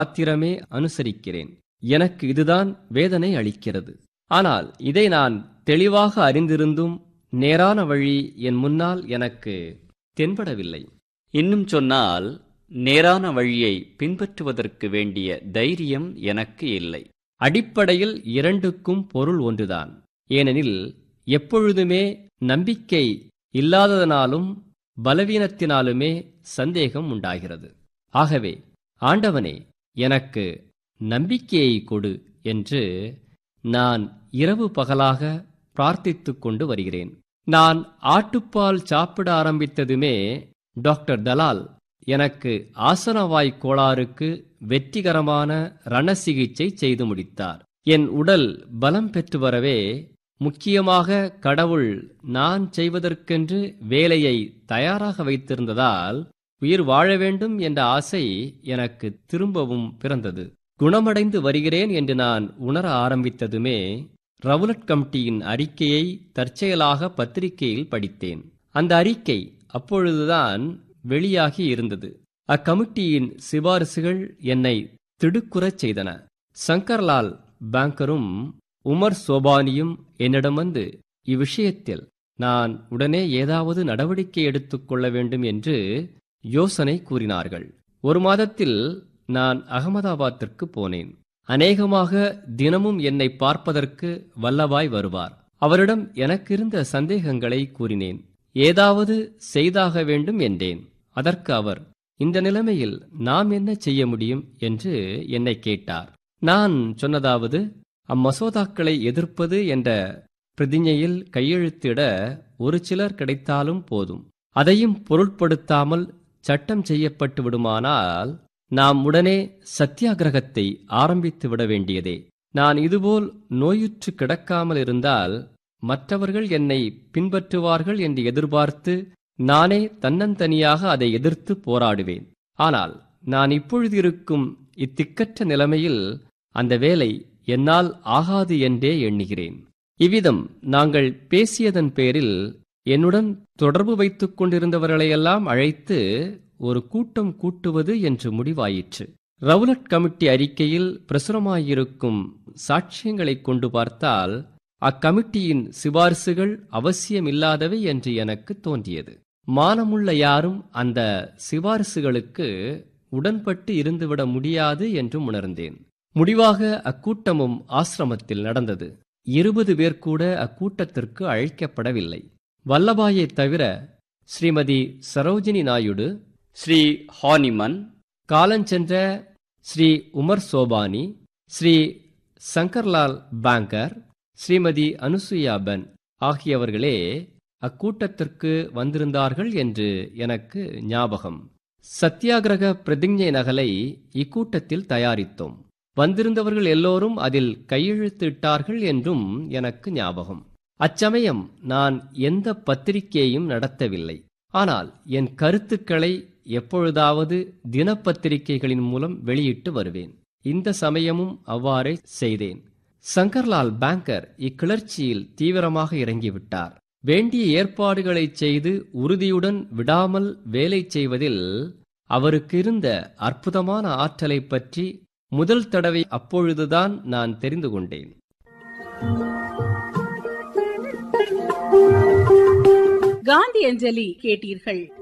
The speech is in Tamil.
மாத்திரமே அனுசரிக்கிறேன் எனக்கு இதுதான் வேதனை அளிக்கிறது ஆனால் இதை நான் தெளிவாக அறிந்திருந்தும் நேரான வழி என் முன்னால் எனக்கு தென்படவில்லை இன்னும் சொன்னால் நேரான வழியை பின்பற்றுவதற்கு வேண்டிய தைரியம் எனக்கு இல்லை அடிப்படையில் இரண்டுக்கும் பொருள் ஒன்றுதான் ஏனெனில் எப்பொழுதுமே நம்பிக்கை இல்லாததனாலும் பலவீனத்தினாலுமே சந்தேகம் உண்டாகிறது ஆகவே ஆண்டவனே எனக்கு நம்பிக்கையை கொடு என்று நான் இரவு பகலாக பிரார்த்தித்துக் கொண்டு வருகிறேன் நான் ஆட்டுப்பால் சாப்பிட ஆரம்பித்ததுமே டாக்டர் தலால் எனக்கு ஆசனவாய் கோளாறுக்கு வெற்றிகரமான ரண சிகிச்சை செய்து முடித்தார் என் உடல் பலம் பெற்று வரவே முக்கியமாக கடவுள் நான் செய்வதற்கென்று வேலையை தயாராக வைத்திருந்ததால் உயிர் வாழ வேண்டும் என்ற ஆசை எனக்கு திரும்பவும் பிறந்தது குணமடைந்து வருகிறேன் என்று நான் உணர ஆரம்பித்ததுமே ரவுலட் கமிட்டியின் அறிக்கையை தற்செயலாக பத்திரிகையில் படித்தேன் அந்த அறிக்கை அப்பொழுதுதான் வெளியாகி இருந்தது அக்கமிட்டியின் சிபாரிசுகள் என்னை திடுக்குறச் செய்தன சங்கர்லால் பேங்கரும் உமர் சோபானியும் என்னிடம் வந்து இவ்விஷயத்தில் நான் உடனே ஏதாவது நடவடிக்கை எடுத்துக்கொள்ள வேண்டும் என்று யோசனை கூறினார்கள் ஒரு மாதத்தில் நான் அகமதாபாத்திற்கு போனேன் அநேகமாக தினமும் என்னை பார்ப்பதற்கு வல்லவாய் வருவார் அவரிடம் எனக்கிருந்த சந்தேகங்களை கூறினேன் ஏதாவது செய்தாக வேண்டும் என்றேன் அதற்கு அவர் இந்த நிலைமையில் நாம் என்ன செய்ய முடியும் என்று என்னை கேட்டார் நான் சொன்னதாவது அம்மசோதாக்களை எதிர்ப்பது என்ற பிரதிஞையில் கையெழுத்திட ஒரு சிலர் கிடைத்தாலும் போதும் அதையும் பொருட்படுத்தாமல் சட்டம் செய்யப்பட்டு விடுமானால் நாம் உடனே சத்தியாகிரகத்தை ஆரம்பித்து விட வேண்டியதே நான் இதுபோல் நோயுற்று கிடக்காமல் இருந்தால் மற்றவர்கள் என்னை பின்பற்றுவார்கள் என்று எதிர்பார்த்து நானே தன்னந்தனியாக அதை எதிர்த்து போராடுவேன் ஆனால் நான் இப்பொழுது இருக்கும் இத்திக்கற்ற நிலைமையில் அந்த வேலை என்னால் ஆகாது என்றே எண்ணுகிறேன் இவ்விதம் நாங்கள் பேசியதன் பேரில் என்னுடன் தொடர்பு வைத்துக் கொண்டிருந்தவர்களையெல்லாம் அழைத்து ஒரு கூட்டம் கூட்டுவது என்று முடிவாயிற்று ரவுலட் கமிட்டி அறிக்கையில் பிரசுரமாயிருக்கும் சாட்சியங்களைக் கொண்டு பார்த்தால் அக்கமிட்டியின் சிபாரிசுகள் அவசியமில்லாதவை என்று எனக்கு தோன்றியது மானமுள்ள யாரும் அந்த சிபாரிசுகளுக்கு உடன்பட்டு இருந்துவிட முடியாது என்றும் உணர்ந்தேன் முடிவாக அக்கூட்டமும் ஆசிரமத்தில் நடந்தது இருபது பேர் கூட அக்கூட்டத்திற்கு அழைக்கப்படவில்லை வல்லபாயை தவிர ஸ்ரீமதி சரோஜினி நாயுடு ஸ்ரீ ஹானிமன் காலஞ்சென்ற ஸ்ரீ உமர் சோபானி ஸ்ரீ சங்கர்லால் பேங்கர் ஸ்ரீமதி அனுசுயாபன் ஆகியவர்களே அக்கூட்டத்திற்கு வந்திருந்தார்கள் என்று எனக்கு ஞாபகம் சத்தியாகிரக பிரதிஞ்ஞை நகலை இக்கூட்டத்தில் தயாரித்தோம் வந்திருந்தவர்கள் எல்லோரும் அதில் கையெழுத்திட்டார்கள் என்றும் எனக்கு ஞாபகம் அச்சமயம் நான் எந்த பத்திரிகையையும் நடத்தவில்லை ஆனால் என் கருத்துக்களை எப்பொழுதாவது தினப்பத்திரிகைகளின் மூலம் வெளியிட்டு வருவேன் இந்த சமயமும் அவ்வாறே செய்தேன் சங்கர்லால் பேங்கர் இக்கிளர்ச்சியில் தீவிரமாக இறங்கிவிட்டார் வேண்டிய ஏற்பாடுகளை செய்து உறுதியுடன் விடாமல் வேலை செய்வதில் அவருக்கு இருந்த அற்புதமான ஆற்றலை பற்றி முதல் தடவை அப்பொழுதுதான் நான் தெரிந்து கொண்டேன் காந்தி அஞ்சலி கேட்டீர்கள்